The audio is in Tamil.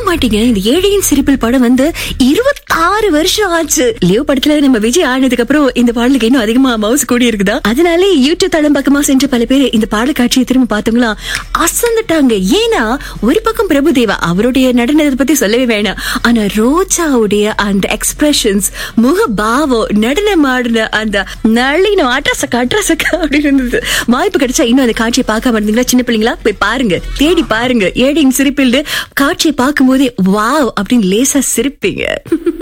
மாட்டீங்க இந்த ஏழையின் சிரிப்பில் படம் வந்து இருபத்தாறு வருஷம் ஆச்சு லியோ படத்துல நம்ம விஜய் ஆனதுக்கு அப்புறம் இந்த பாடலுக்கு இன்னும் அதிகமா மவுஸ் கூடி இருக்குதா அதனாலே யூடியூப் தளம் பக்கமா சென்ற பல பேர் இந்த பாடல் காட்சியை திரும்ப பார்த்தவங்களா அசந்துட்டாங்க ஏன்னா ஒரு பக்கம் பிரபுதேவா அவருடைய நடனத்தை பத்தி சொல்லவே வேணாம் ஆனா ரோஜாவுடைய அந்த எக்ஸ்பிரஷன்ஸ் முக பாவம் நடனம் ஆடின அந்த நளினம் அட்ரஸக்க அட்ரஸக்க அப்படின்னு இருந்தது வாய்ப்பு கிடைச்சா இன்னும் அந்த காட்சியை பார்க்காம இருந்தீங்களா சின்ன பிள்ளைங்களா போய் பாருங்க தேடி பாருங்க ஏடியின் சிரிப்பில் காட்சியை பார்க்கும் போதே வாவ் அப்படின்னு லேசா சிரிப்பீங்க